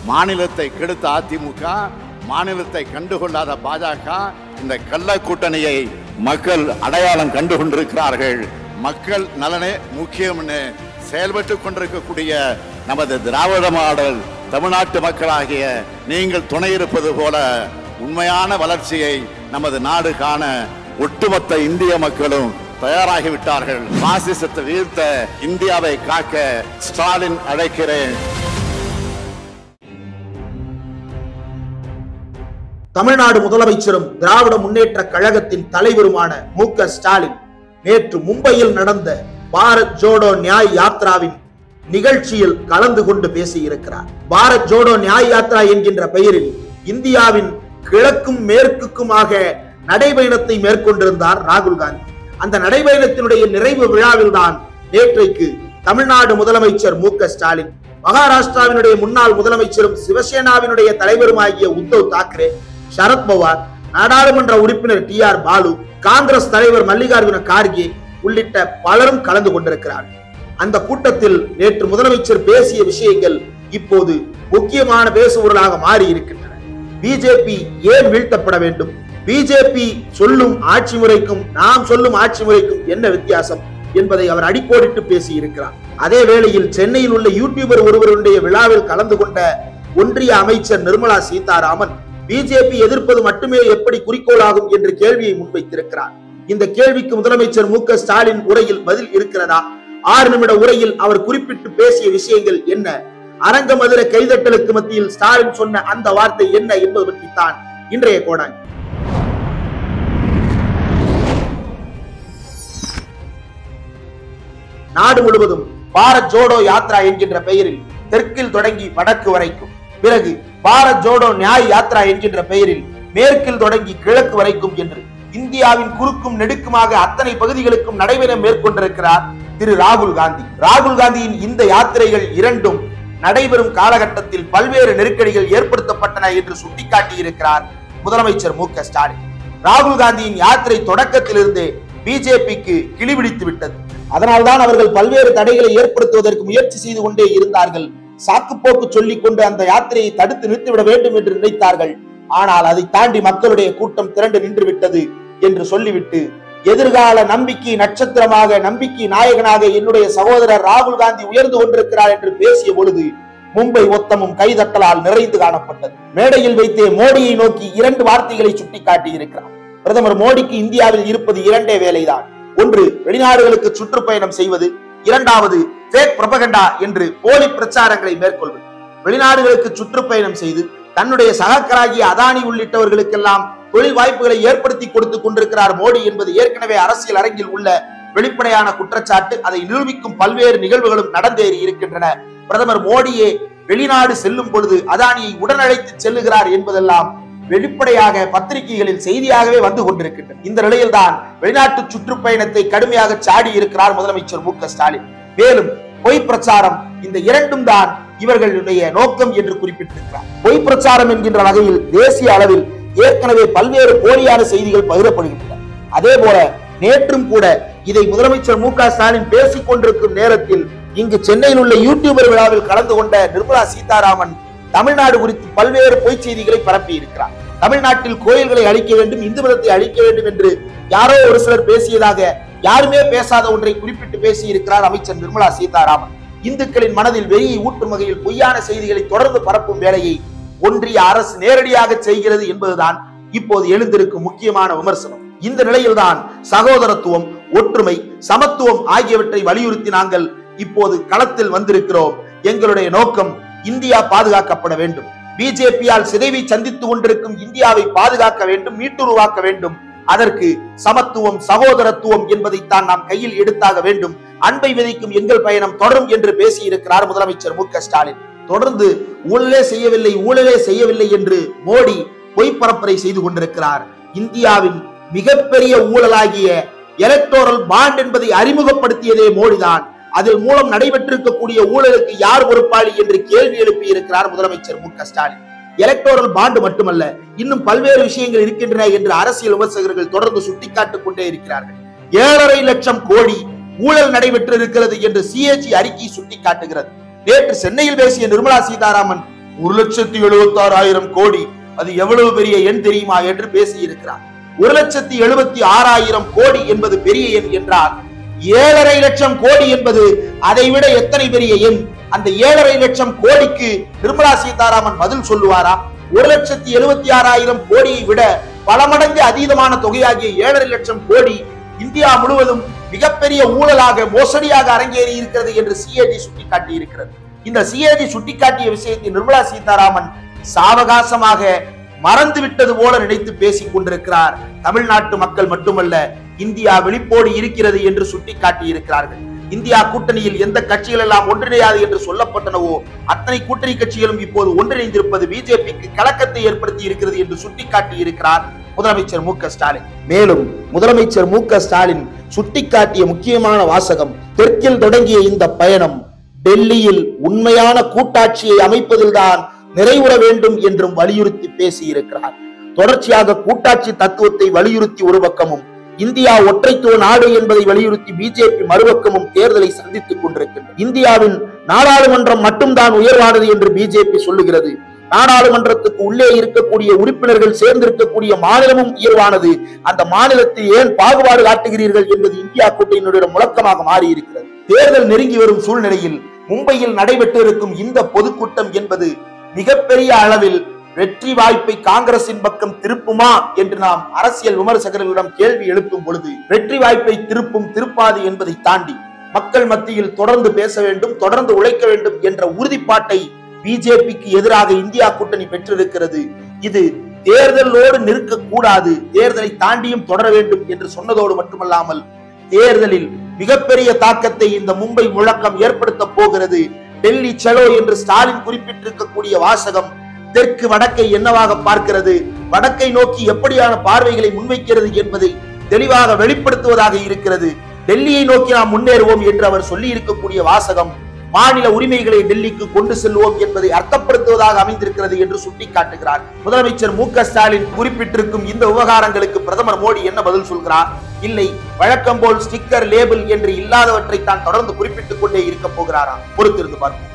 மாநிலத்தை கெடுத்த அதிமுக மாநிலத்தை கண்டுகொள்ளாத பாஜக இந்த கள்ள கூட்டணியை மக்கள் அடையாளம் கண்டு கொண்டிருக்கிறார்கள் மக்கள் நலனே முக்கியம்னு செயல்பட்டு கொண்டிருக்கக்கூடிய நமது திராவிட மாடல் தமிழ்நாட்டு மக்களாகிய நீங்கள் துணை இருப்பது போல உண்மையான வளர்ச்சியை நமது நாடு காண ஒட்டுமொத்த இந்திய மக்களும் தயாராகிவிட்டார்கள் பாசிசத்தை வீழ்த்த இந்தியாவை காக்க ஸ்டாலின் அழைக்கிறேன் தமிழ்நாடு முதலமைச்சரும் திராவிட முன்னேற்ற கழகத்தின் தலைவருமான மு க ஸ்டாலின் நேற்று மும்பையில் நடந்த பாரத் ஜோடோ நியாய் யாத்ராவின் நிகழ்ச்சியில் கலந்து கொண்டு பேசியிருக்கிறார் பாரத் ஜோடோ நியாய் யாத்ரா என்கின்ற பெயரில் இந்தியாவின் கிழக்கும் மேற்குக்குமாக நடைபயணத்தை மேற்கொண்டிருந்தார் ராகுல் காந்தி அந்த நடைபயணத்தினுடைய நிறைவு விழாவில் தான் நேற்றைக்கு தமிழ்நாடு முதலமைச்சர் மு க ஸ்டாலின் மகாராஷ்டிராவினுடைய முன்னாள் முதலமைச்சரும் சிவசேனாவினுடைய தலைவருமாகிய உத்தவ் தாக்கரே சரத்பவார் நாடாளுமன்ற உறுப்பினர் டி ஆர் பாலு காங்கிரஸ் தலைவர் மல்லிகார்ஜுன கார்கே உள்ளிட்ட பலரும் கலந்து கொண்டிருக்கிறார்கள் அந்த கூட்டத்தில் நேற்று முதலமைச்சர் பேசிய விஷயங்கள் இப்போது முக்கியமான பேசுபொருளாக மாறி இருக்கின்றன பிஜேபி ஏன் வீழ்த்தப்பட வேண்டும் பிஜேபி சொல்லும் ஆட்சி முறைக்கும் நாம் சொல்லும் ஆட்சி முறைக்கும் என்ன வித்தியாசம் என்பதை அவர் அடிக்கோடிட்டு பேசி இருக்கிறார் அதே வேளையில் சென்னையில் உள்ள யூடியூபர் ஒருவருடைய விழாவில் கலந்து கொண்ட ஒன்றிய அமைச்சர் நிர்மலா சீதாராமன் பிஜேபி எதிர்ப்பது மட்டுமே எப்படி குறிக்கோளாகும் என்ற கேள்வியை முன்வைத்திருக்கிறார் இந்த கேள்விக்கு முதலமைச்சர் மு க ஸ்டாலின் உரையில் பதில் இருக்கிறதா ஆறு நிமிட உரையில் அவர் குறிப்பிட்டு பேசிய விஷயங்கள் என்ன அரங்க மதுர கைதட்டலுக்கு மத்தியில் ஸ்டாலின் சொன்ன அந்த வார்த்தை என்ன என்பது பற்றித்தான் இன்றைய கோடாங் நாடு முழுவதும் பாரத் ஜோடோ யாத்ரா என்கின்ற பெயரில் தெற்கில் தொடங்கி வடக்கு வரைக்கும் பிறகு பாரத் ஜோடோ நியாய் யாத்ரா என்கின்ற பெயரில் மேற்கில் தொடங்கி கிழக்கு வரைக்கும் என்று இந்தியாவின் குறுக்கும் நெடுக்குமாக அத்தனை பகுதிகளுக்கும் நடைபெற மேற்கொண்டிருக்கிறார் திரு ராகுல் காந்தி ராகுல் காந்தியின் இந்த யாத்திரைகள் இரண்டும் நடைபெறும் காலகட்டத்தில் பல்வேறு நெருக்கடிகள் ஏற்படுத்தப்பட்டன என்று சுட்டிக்காட்டியிருக்கிறார் முதலமைச்சர் மு க ஸ்டாலின் ராகுல் காந்தியின் யாத்திரை தொடக்கத்திலிருந்தே பிஜேபிக்கு கிளிபிடித்து விட்டது அதனால்தான் அவர்கள் பல்வேறு தடைகளை ஏற்படுத்துவதற்கு முயற்சி செய்து கொண்டே இருந்தார்கள் சாக்குப்போக்கு சொல்லிக் கொண்டு அந்த யாத்திரையை தடுத்து நிறுத்திவிட வேண்டும் என்று நினைத்தார்கள் ஆனால் அதை தாண்டி மக்களுடைய கூட்டம் திரண்டு நின்று விட்டது என்று சொல்லிவிட்டு எதிர்கால நம்பிக்கை நட்சத்திரமாக நம்பிக்கை நாயகனாக என்னுடைய சகோதரர் ராகுல் காந்தி உயர்ந்து கொண்டிருக்கிறார் என்று பேசிய பொழுது மும்பை ஒத்தமும் கைதட்டலால் நிறைந்து காணப்பட்டது மேடையில் வைத்தே மோடியை நோக்கி இரண்டு வார்த்தைகளை சுட்டிக்காட்டி இருக்கிறார் பிரதமர் மோடிக்கு இந்தியாவில் இருப்பது இரண்டே வேலைதான் ஒன்று வெளிநாடுகளுக்கு சுற்றுப்பயணம் செய்வது இரண்டாவது ஃபேக் புரபகண்டா என்று போலி பிரச்சாரங்களை மேற்கொள்வது வெளிநாடுகளுக்கு சுற்றுப்பயணம் செய்து தன்னுடைய சகக்கராகிய அதானி உள்ளிட்டவர்களுக்கெல்லாம் தொழில் வாய்ப்புகளை ஏற்படுத்தி கொடுத்துக் கொண்டிருக்கிறார் மோடி என்பது ஏற்கனவே அரசியல் அரங்கில் உள்ள வெளிப்படையான குற்றச்சாட்டு அதை நிரூபிக்கும் பல்வேறு நிகழ்வுகளும் நடந்தேறி இருக்கின்றன பிரதமர் மோடியே வெளிநாடு செல்லும் பொழுது அதானியை உடனழைத்து செல்லுகிறார் என்பதெல்லாம் வெளிப்படையாக பத்திரிகைகளில் செய்தியாகவே வந்து கொண்டிருக்கின்றன இந்த நிலையில்தான் வெளிநாட்டு சுற்றுப்பயணத்தை கடுமையாக சாடி இருக்கிறார் முதலமைச்சர் மு க ஸ்டாலின் மேலும் பொய் பிரச்சாரம் இந்த இரண்டும் தான் இவர்களுடைய நோக்கம் என்று குறிப்பிட்டிருக்கிறார் பொய் பிரச்சாரம் என்கின்ற வகையில் தேசிய அளவில் ஏற்கனவே பல்வேறு போலியான செய்திகள் பகிரப்படுகின்றன அதே போல நேற்றும் கூட இதை முதலமைச்சர் மு க ஸ்டாலின் பேசிக் கொண்டிருக்கும் நேரத்தில் இங்கு சென்னையில் உள்ள யூடியூபர் விழாவில் கலந்து கொண்ட நிர்மலா சீதாராமன் தமிழ்நாடு குறித்து பல்வேறு பொய் செய்திகளை பரப்பி இருக்கிறார் தமிழ்நாட்டில் கோயில்களை அழிக்க வேண்டும் இந்து மதத்தை அழிக்க வேண்டும் என்று யாரோ ஒரு சிலர் பேசியதாக யாருமே பேசாத ஒன்றை குறிப்பிட்டு பேசி இருக்கிறார் அமைச்சர் நிர்மலா சீதாராமன் இந்துக்களின் மனதில் வெறியை ஊட்டும் வகையில் பொய்யான செய்திகளை தொடர்ந்து பரப்பும் வேலையை ஒன்றிய அரசு நேரடியாக செய்கிறது என்பதுதான் இப்போது எழுந்திருக்கும் முக்கியமான விமர்சனம் இந்த நிலையில்தான் சகோதரத்துவம் ஒற்றுமை சமத்துவம் ஆகியவற்றை வலியுறுத்தி நாங்கள் இப்போது களத்தில் வந்திருக்கிறோம் எங்களுடைய நோக்கம் இந்தியா பாதுகாக்கப்பட வேண்டும் பிஜேபியால் சிதைவை சந்தித்துக் கொண்டிருக்கும் இந்தியாவை பாதுகாக்க வேண்டும் மீட்டுருவாக்க வேண்டும் அதற்கு சமத்துவம் சகோதரத்துவம் என்பதைத்தான் நாம் கையில் எடுத்தாக வேண்டும் அன்பை விதைக்கும் எங்கள் பயணம் தொடரும் என்று பேசியிருக்கிறார் முதலமைச்சர் மு க ஸ்டாலின் தொடர்ந்து ஊழலே செய்யவில்லை ஊழலே செய்யவில்லை என்று மோடி பொய் பரப்புரை செய்து கொண்டிருக்கிறார் இந்தியாவின் மிகப்பெரிய ஊழலாகிய எலக்டோரல் பாண்ட் என்பதை அறிமுகப்படுத்தியதே மோடிதான் அதில் மூலம் நடைபெற்றிருக்கக்கூடிய ஊழலுக்கு யார் பொறுப்பாளி என்று கேள்வி எழுப்பி இருக்கிறார் முதலமைச்சர் மு க ஸ்டாலின் எலக்டோரல் பாண்டு மட்டுமல்ல இன்னும் பல்வேறு விஷயங்கள் இருக்கின்றன என்று அரசியல் விமர்சகர்கள் தொடர்ந்து சுட்டிக்காட்டிக் கொண்டே இருக்கிறார்கள் ஏழரை லட்சம் கோடி ஊழல் நடைபெற்று இருக்கிறது என்று சிஏஜி அறிக்கை சுட்டிக்காட்டுகிறது நேற்று சென்னையில் பேசிய நிர்மலா சீதாராமன் ஒரு லட்சத்தி எழுபத்தி ஆறாயிரம் கோடி அது எவ்வளவு பெரிய எண் தெரியுமா என்று பேசியிருக்கிறார் ஒரு லட்சத்தி எழுபத்தி ஆறாயிரம் கோடி என்பது பெரிய எண் என்றால் ஏழரை லட்சம் கோடி என்பது அதை விட எத்தனை பெரிய எண் அந்த ஏழரை லட்சம் கோடிக்கு நிர்மலா சீதாராமன் பதில் சொல்லுவாரா ஒரு லட்சத்தி எழுபத்தி ஆறாயிரம் கோடியை விட பல மடங்கு அதீதமான தொகையாகிய ஏழரை லட்சம் கோடி இந்தியா முழுவதும் மிகப்பெரிய ஊழலாக மோசடியாக அரங்கேறி இருக்கிறது என்று சிஏடி சுட்டிக்காட்டி இருக்கிறது இந்த சிஏடி சுட்டிக்காட்டிய விஷயத்தை நிர்மலா சீதாராமன் சாவகாசமாக மறந்து விட்டது போல நினைத்து பேசிக் கொண்டிருக்கிறார் தமிழ்நாட்டு மக்கள் மட்டுமல்ல இந்தியா விழிப்போடு இருக்கிறது என்று சுட்டிக்காட்டி இருக்கிறார்கள் இந்தியா கூட்டணியில் எந்த கட்சிகள் எல்லாம் ஒன்றிணையாது என்று சொல்லப்பட்டனவோ அத்தனை கூட்டணி கட்சிகளும் இப்போது ஒன்றிணைந்திருப்பது பிஜேபிக்கு கலக்கத்தை ஏற்படுத்தி இருக்கிறது என்று சுட்டிக்காட்டி இருக்கிறார் முதலமைச்சர் மு க ஸ்டாலின் மேலும் முதலமைச்சர் மு க ஸ்டாலின் சுட்டிக்காட்டிய முக்கியமான வாசகம் தெற்கில் தொடங்கிய இந்த பயணம் டெல்லியில் உண்மையான கூட்டாட்சியை அமைப்பதில்தான் நிறைவுற வேண்டும் என்றும் வலியுறுத்தி பேசியிருக்கிறார் தொடர்ச்சியாக கூட்டாட்சி தத்துவத்தை வலியுறுத்தி ஒரு பக்கமும் இந்தியா ஒற்றைத்துவ நாடு என்பதை வலியுறுத்தி பிஜேபி மறுபக்கமும் தேர்தலை சந்தித்துக் கொண்டிருக்கின்றது இந்தியாவின் நாடாளுமன்றம் மட்டும்தான் உயர்வானது என்று பிஜேபி சொல்லுகிறது நாடாளுமன்றத்துக்கு உள்ளே இருக்கக்கூடிய உறுப்பினர்கள் சேர்ந்திருக்கக்கூடிய மாநிலமும் உயர்வானது அந்த மாநிலத்தில் ஏன் பாகுபாடு காட்டுகிறீர்கள் என்பது இந்தியா கூட்டணியினுடைய முழக்கமாக மாறி இருக்கிறது தேர்தல் நெருங்கி வரும் சூழ்நிலையில் மும்பையில் நடைபெற்று இருக்கும் இந்த பொதுக்கூட்டம் என்பது மிகப்பெரிய அளவில் வெற்றி வாய்ப்பை காங்கிரசின் பக்கம் திருப்புமா என்று நாம் அரசியல் விமர்சகர்களிடம் கேள்வி எழுப்பும் பொழுது வெற்றி வாய்ப்பை திருப்பும் திருப்பாது என்பதை தாண்டி மக்கள் மத்தியில் தொடர்ந்து பேச வேண்டும் தொடர்ந்து உழைக்க வேண்டும் என்ற உறுதிப்பாட்டை பிஜேபிக்கு எதிராக இந்தியா கூட்டணி பெற்றிருக்கிறது இது தேர்தலோடு நிற்க கூடாது தேர்தலை தாண்டியும் தொடர வேண்டும் என்று சொன்னதோடு மட்டுமல்லாமல் தேர்தலில் மிகப்பெரிய தாக்கத்தை இந்த மும்பை முழக்கம் ஏற்படுத்த போகிறது டெல்லி செலோ என்று ஸ்டாலின் குறிப்பிட்டிருக்கக்கூடிய வாசகம் தெற்கு வடக்கை என்னவாக பார்க்கிறது வடக்கை நோக்கி எப்படியான பார்வைகளை முன்வைக்கிறது என்பதை தெளிவாக வெளிப்படுத்துவதாக இருக்கிறது டெல்லியை நோக்கி நாம் முன்னேறுவோம் என்று அவர் சொல்லி இருக்கக்கூடிய வாசகம் மாநில உரிமைகளை டெல்லிக்கு கொண்டு செல்வோம் என்பதை அர்த்தப்படுத்துவதாக அமைந்திருக்கிறது என்று சுட்டிக்காட்டுகிறார் முதலமைச்சர் மு க ஸ்டாலின் குறிப்பிட்டிருக்கும் இந்த விவகாரங்களுக்கு பிரதமர் மோடி என்ன பதில் சொல்கிறார் இல்லை வழக்கம் போல் ஸ்டிக்கர் லேபிள் என்று இல்லாதவற்றை தான் தொடர்ந்து குறிப்பிட்டுக் கொண்டே இருக்க போகிறாராம் பொறுத்திருந்து பார்ப்போம்